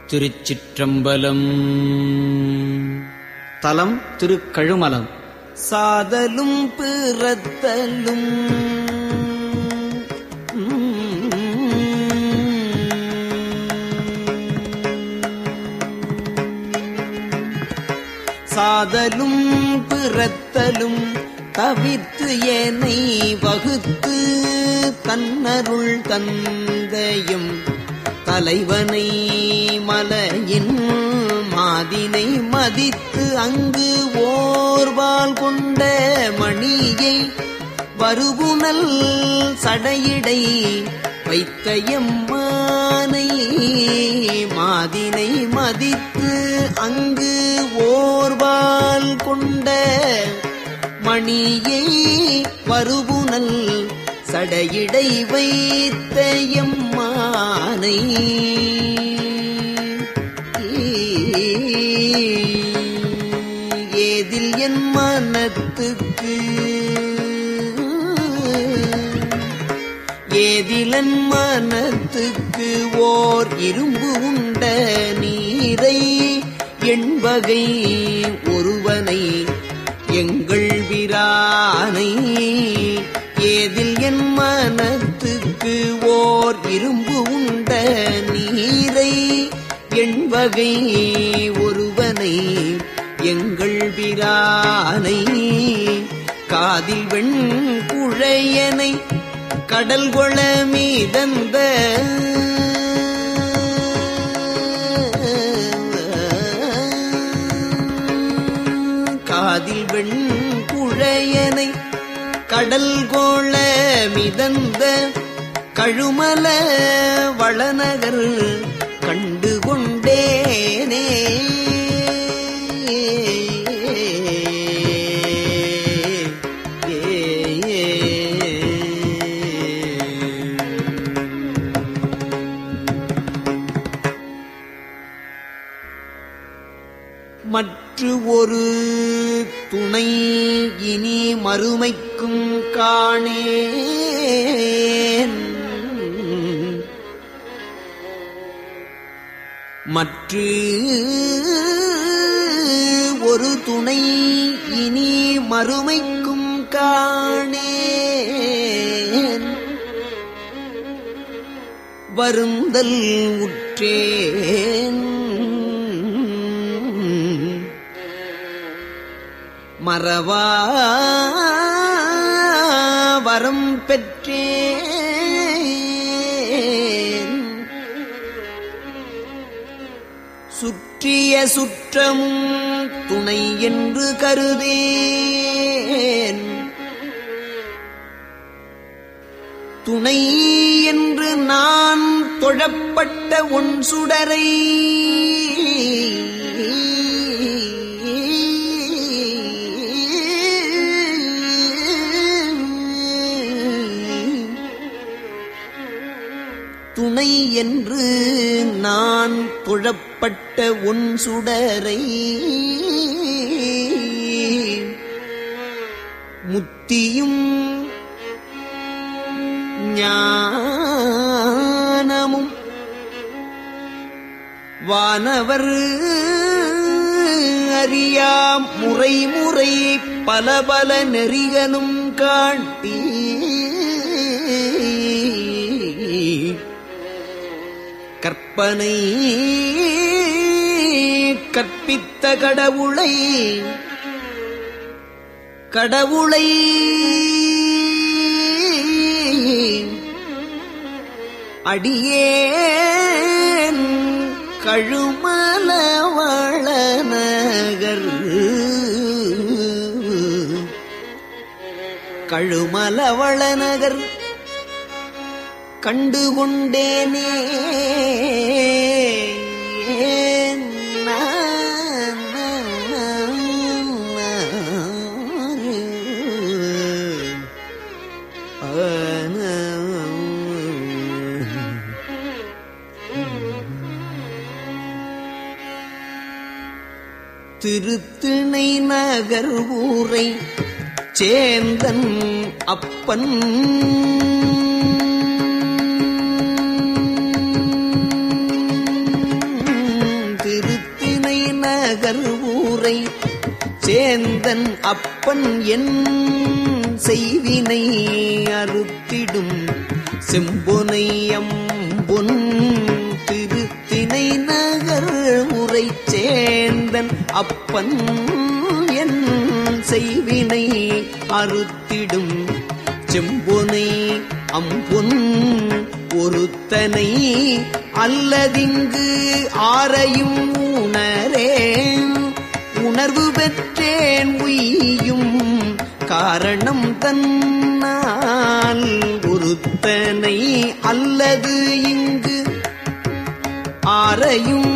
திருச்சிற்றம்பலம் தலம் திருக்கழுமலம் சாதலும் பிறத்தலும் சாதலும் பிறத்தலும் தவிர்த்து ஏனை வகுத்து தன்னருள் தந்தையும் தலைவனை மலையின் மாதினை மதித்து அங்கு ஓர்வால் கொண்ட மணியை வருபுனல் சடையிடை வைத்த எம்மானை மாதினை மதித்து அங்கு ஓர்வால் கொண்ட மணியை வருபுனல் சடையிடை வைத்த எம்மானை ஏதில் என் மனத்துக்கு ஏதிலன் மனத்துக்கு ஓர் இரும்பு உண்ட நீரை எண்பகை ஒருவனை எங்கள் விரானை ஏதில் என் மனத்துக்கு ஓர் இரும்பு உண்ட நீரை எண்பகை ஒருவனை எங்கள் பிரானை காதில் வெண் குழையனை கடல் கொள மீதந்த காதில் வெண் குழையனை கடல் கோள மிதந்த கழுமல வளநகர் கண்டு கொண்டேனே மற்று ஒரு துணை இனி மறுமைக்கும் காணேன் மற்று ஒரு துணை இனி மறுமைக்கும் காணேன் வருந்தல் உற்றேன் மறவா வரம் பெற்றேன் சுற்றிய சுற்றமும் துணை என்று கருதேன் துணை என்று நான் தொழப்பட்ட உன் சுடரை துணை என்று நான் தொழப்பட்ட உன் சுடரை முத்தியும் ஞானமும் வானவர் அறியா முறை முறை பல பல நெறிகளும் காட்டி கற்பனை கற்பித்த கடவுளை கடவுளை அடியேன் கழுமல வளநகர் கழுமல வளநகர் கண்டு கொண்டேனே திருத்திணை நகர் ஊரை சேந்தன் அப்பன் சேந்தன் அப்பன் என் செய்வினை அறுத்திடும் செம்பொனை அம்பொன் திருத்தினை நகர் உரை சேந்தன் அப்பன் என் செய்வினை அறுத்திடும் செம்பொனை அம்பொன் ஒருத்தனை அல்லதிங்கு ஆரையும் உணரேன் உணர்வு பெற்றேன் உய்யும் காரணம் தன்னால் ஒருத்தனை அல்லது இங்கு ஆரையும்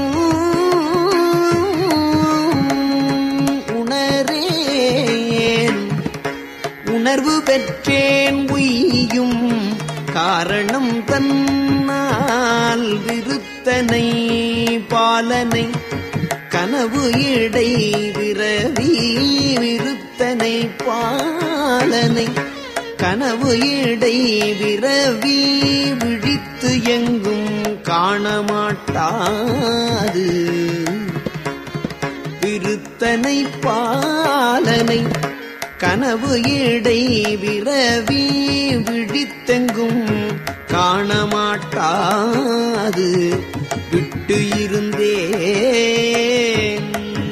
உணரேன் உணர்வு பெற்றேன் உய்யும் காரணம் தன்னால் விருத்தனை பாலனை கனவு இடை விரவி விருத்தனை பாலனை கனவு இடை விரவி விழித்து எங்கும் காணமாட்டாது விருத்தனை பாலனை கனவு இடை விரவி விழித்தெங்கும் காணமாட்டாது விட்டு இருந்தேன்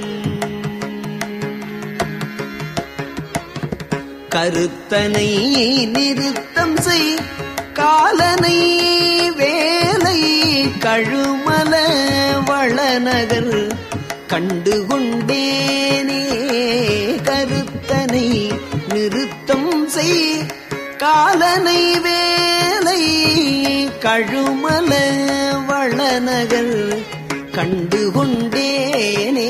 கருத்தனை நிறுத்தம் செய் காலனை வேலை கழுமல வளநகர் கண்டுகொண்டேனே கருத்தனை நிறுத்தம் செய் காலனை வேலை கழுமல வளநகர் கண்டுகொண்டேனே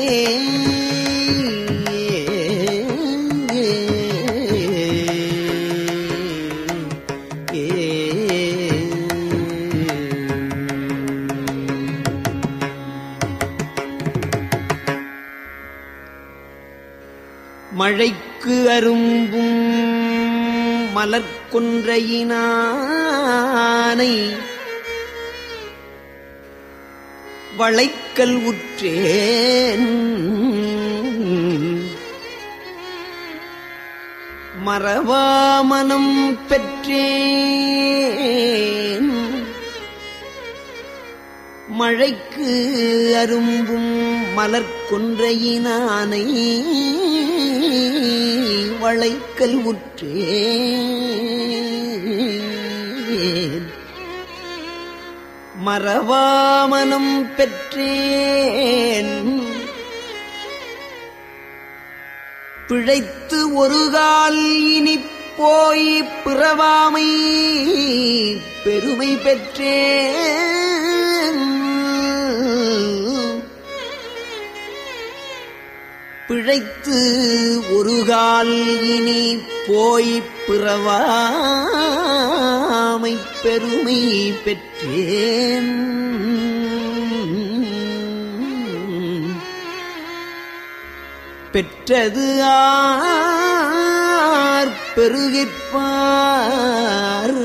மழைக்கு அரும்பும் மலர்கொன்றையினானை வளைக்கல் உற்றேன் மறவாமனம் பெற்றேன் மழைக்கு அரும்பும் மலர்கொன்றையினானை வளைக்கல் உற்றேன் மறவாமனம் பெற்றேன் பிழைத்து ஒரு கால் இனி போய் பிறவாமை பெருமை பெற்றேன் பிழைத்து ஒரு கால் இனி போய் பிறவாமை பெருமை பெற்றேன் பெற்றது ஆர் பெருகிற்பார்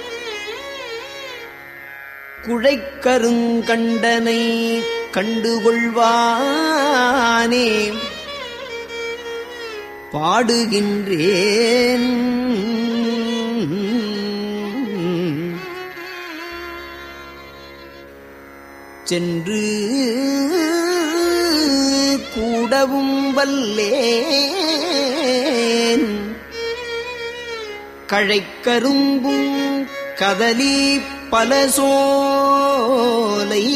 குழைக்கருங்கண்டனை கண்டுகொள்வானே பாடுகின்றேன் சென்று கூடவும் வல்லேன் கழைக்கரும்பும் கதலி பல சோலை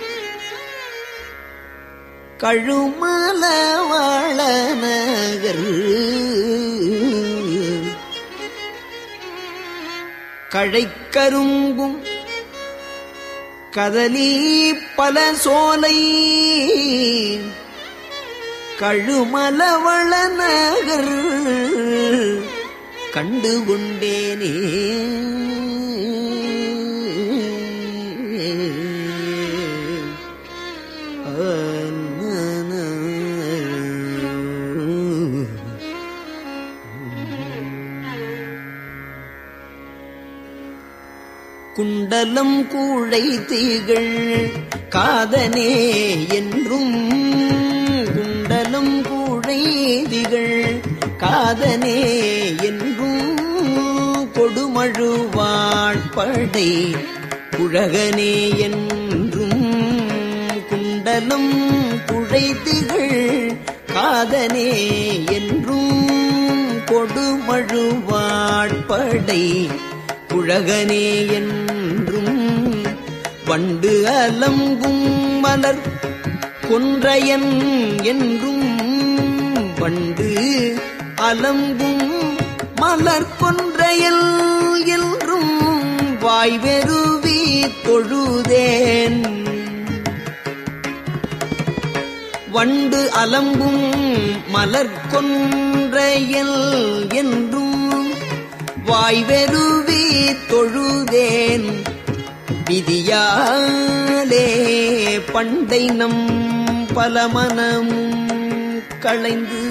கழுமல வளநகர் கழைக்கரும்பும் கதலி பல சோலை கழுமலவள நகர் கண்டு கொண்டேனே குண்டலம் கூழை தீகள் காதனே என்றும் குண்டலம் கூழை திகழ் காதனே என்றும் கொடுமழுவாழ்படை குழகனே என்றும் குண்டலம் குழைத்திகள் காதனே என்றும் கொடுமழுவாழ்படை குழகனே என்றும் வண்டு அலங்கும் மலர் கொன்றையன் என்றும் வண்டு அலங்கும் மலர் கொன்றையல் என்றும் வாய்வெருவி தொழுதேன் வண்டு அலம்பும் மலர் கொன்றையல் என்றும் வாய்வெருவி தொழுதேன் விதியாலே பண்டை நம் பலமனமும் களைந்து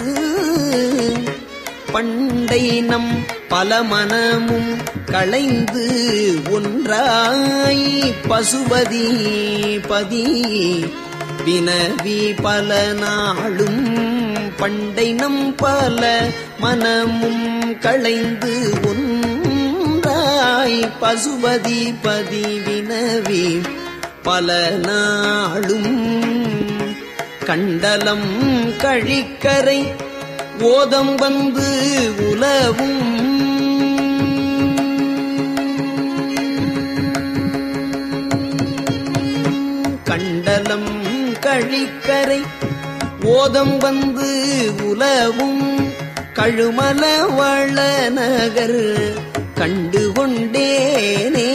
பண்டை நம் பலமனமும் களைந்து ஒன்றாய் பசுபதி பதி வினவி பல நாளும் பண்டை நம் பல மனமும் களைந்து ஒன்றாய் பசுபதி பதி வினவி பல நாளும் கண்டலம் கழிக்கரை ஓதம் வந்து உலவும் கண்டலம் கழிக்கரை ஓதம் வந்து உலவும் கழுமல வள நகர் கண்டு கொண்டேனே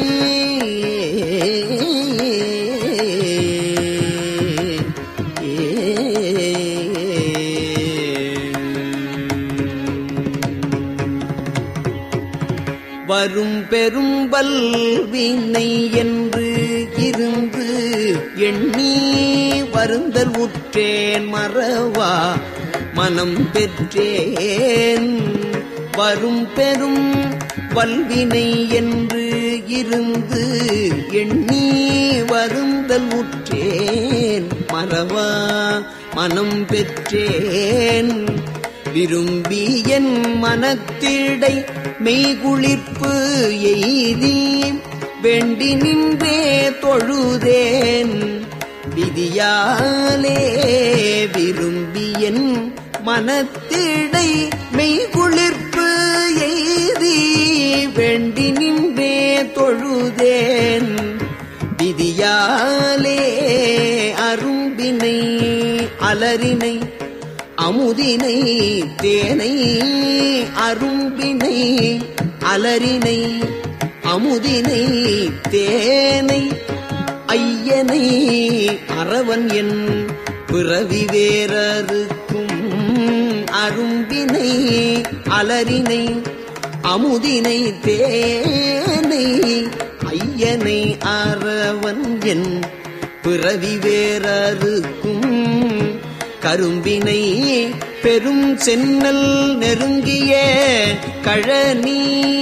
வரும் பெரும் வல்வினை என்று இருந்து எண்ணி வருந்தல் உற்றேன் மறவா மனம் பெற்றேன் வரும் பெரும் வல்வினை என்று இருந்து எண்ணி வருந்தல் உற்றேன் மறவா மனம் பெற்றேன் விரும்பி என் மனத்திடை மெய்குளிர்ப்பு எய்தி வேண்டி நின்றே தொழுதேன் விதியாலே விரும்பி என் மனத்திடை மெய்குளிர்ப்பு எய்தி வேண்டி நின்றே தொழுதேன் விதியாலே அரும்பினை அலரினை அமுதினை தேனை அரும்பினை அலரினை அமுதினை தேனை ஐயனை அறவன் என் பிறவி வேறறுக்கும் அரும்பினை அலரினை அமுதினை தேனை ஐயனை அறவன் என் பிறவி வேறறுக்கும் கரும்பினை பெரும் சென்னல் நெருங்கிய கழனி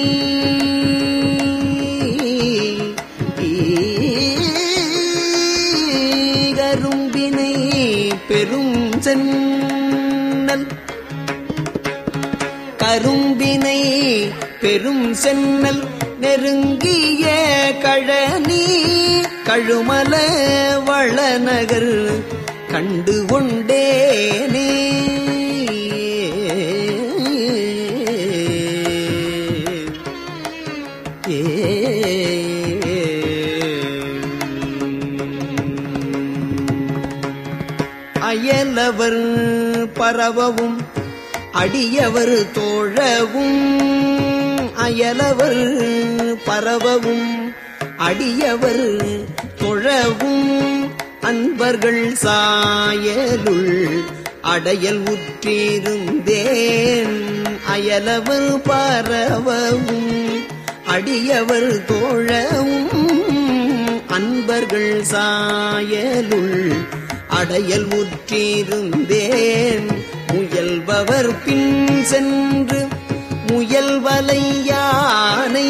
கரும்பினை பெரும் சென்னல் கரும்பினை பெரும் சென்னல் நெருங்கிய கழனி கழுமல வளநகர் கண்டு கொண்டேனே அயலவர் பரவவும் அடியவர் தோழவும் அயலவர் பரவவும் அடியவர் தொழவும் அன்பர்கள் சாயலுள் அடையல் உற்றிருந்தேன் அயலவர் பரவவும் அடியவர் தோழவும் அன்பர்கள் சாயலுள் அடையல் உற்றிருந்தேன் முயல்பவர் பின் சென்று முயல்வலை யானை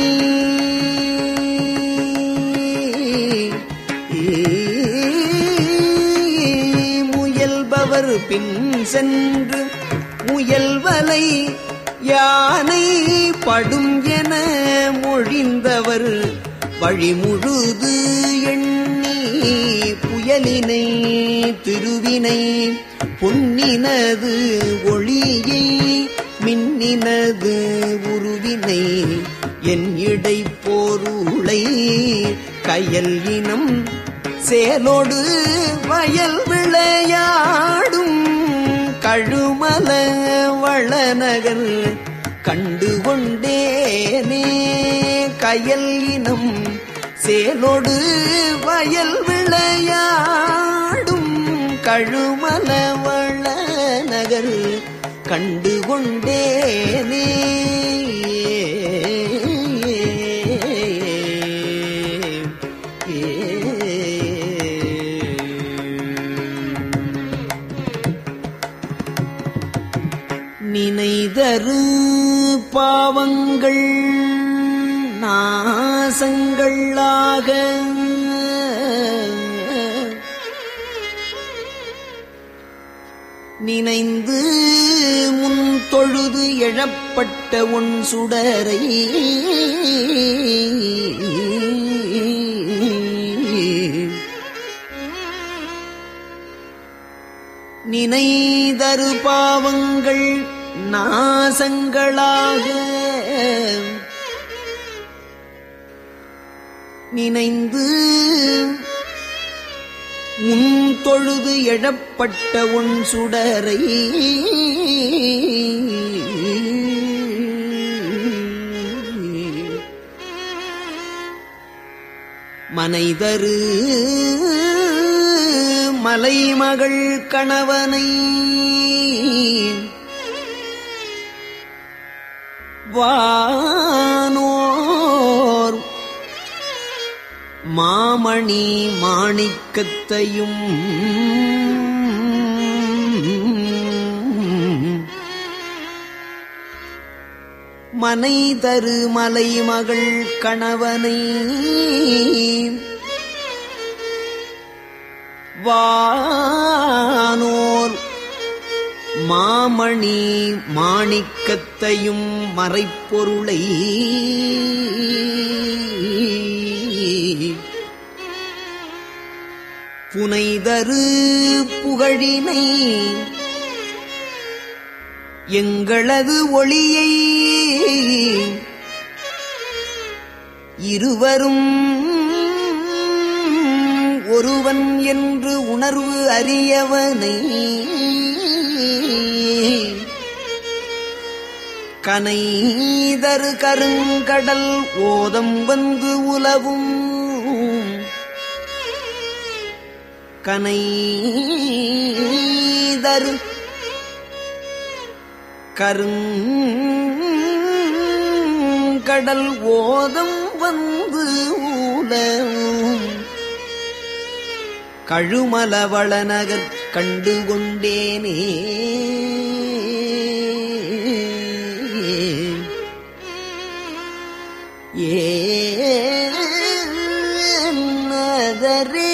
முயல்பவர் பின் சென்று முயல்வலை யானை படும் என மொழிந்தவர் வழி முழுது எண்ணி புயலினை திருவினை பொன்னினது ஒளியை மின்னினது உருவினை என் இடை போருளை கயல் இனம் சேலோடு வயல் விளையாடும் கழுமல வளநகர் கண்டு கொண்டேனே கயல் இனம் சேலோடு வயல் விளையாடும் கழுமல வளநகர் கண்டு கொண்டேனே நினைதரு பாவங்கள் நாசங்களாக நினைந்து முன் தொழுது எழப்பட்ட உன் சுடரை நினைதரு பாவங்கள் நாசங்களாக நினைந்து முன் தொழுது எழப்பட்ட உன் சுடரை மனைதரு மலைமகள் கணவனை வானோர் மாமணி மாணிக்கத்தையும் மனை தரு மலைமகள் கணவனை வானோர் மாமணி மாணிக்கத்தையும் மறைப்பொருளை புனைதரு புகழினை எங்களது ஒளியை இருவரும் ஒருவன் என்று உணர்வு அறியவனை கனைதரு கருங்கடல் ஓதம் வந்து உலவும் கனைதரு கருங்கடல் ஓதம் வந்து உலவும் கழுமலவள நகர் கண்டு கொண்டேனே ஏதரே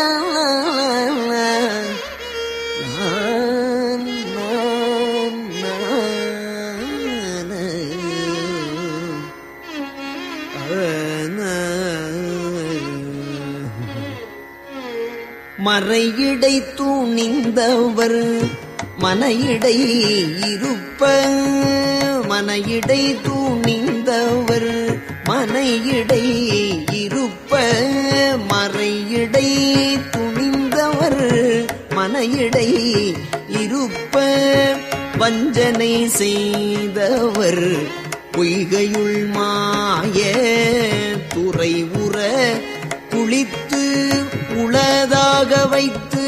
மறையிடை துணிந்தவர் மனையிடை இருப்ப மனையிடை துணிந்தவர் மனையிடை இருப்ப மறையிடை துணிந்தவர் மனையிடை இருப்ப வஞ்சனை செய்தவர் பொய்கையுள் மாய துறை உற குளித்து உளதாக வைத்து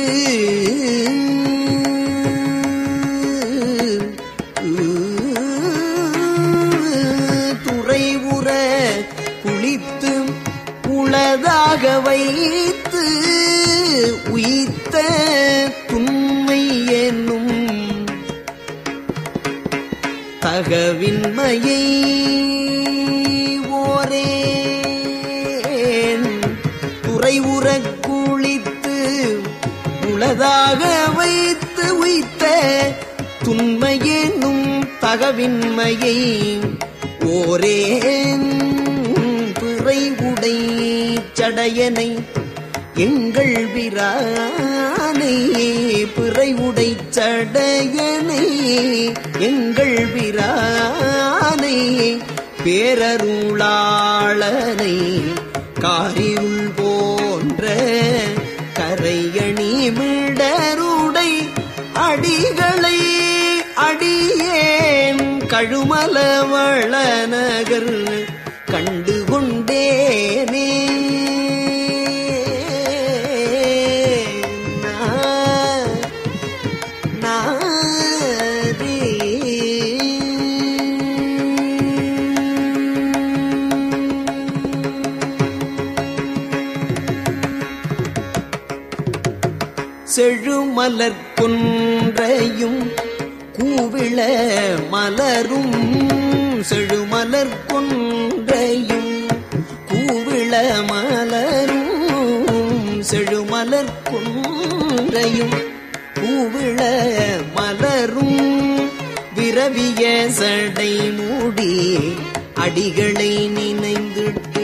துறை உற குளித்து உளதாக வைத்து உயிர்த்த துண்மை என்னும் தகவின்மையை ஓரேன் துறை உறக் குளித்து உளதாக வைத்து உய்த்த துன்மையேனும் தகவின்மையை ஓரே பிறை உடை சடையனை எங்கள் விரானை பிறை உடை சடையனை எங்கள் விரானை பேரருளாளனை காரிருள் போன்ற கரையணி மிடருடை அடிகளை அடியேன் கழுமலவள நகர் கண்டு கொண்டேனே நா- நாரே. செழுமலர் கொன்றையும் கூவிள மலரும் செழுமலர் கொன்றையும் கூவிள மலரும் செழுமலர் கொன்றையும் கூவிள மலரும் விரவிய சடை மூடி அடிகளை நினைந்திட்டு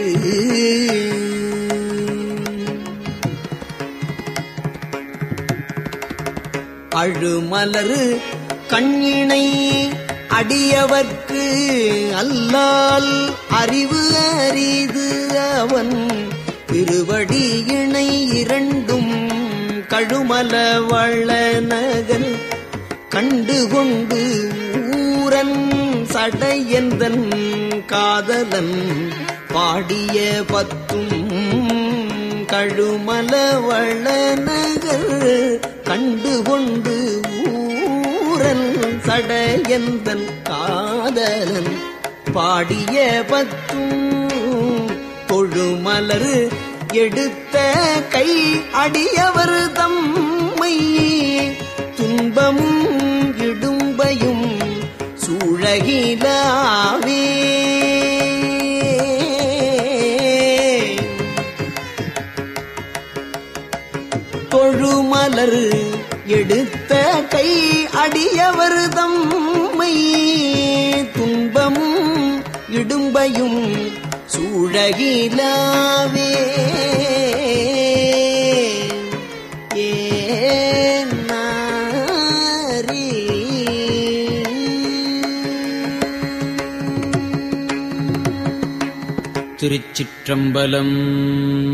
அழுமலரு கண்ணினை அடியவர்க்கு அல்லால் அறிவு அரிது அவன் திருவடி இணை இரண்டும் கழுமல வள நகர் கண்டு கொண்டு ஊரன் சடையந்தன் காதலன் பாடிய பத்தும் கழுமல வள நகர் கண்டு கொண்டு ஊரன் சடையந்தன் காதலன் பாடிய பத்தும் தொழுமலர் எடுத்த கை அடியவர் தம்மை துன்பமும் இடும்பையும் சூழகிலாவே தொழுமலர் எடுத்த கை அடியவர் தம்மை துன்பமும் இடும்பையும் சூழகிலாவே ஏன் நாரே. திருச்சிற்றம்பலம்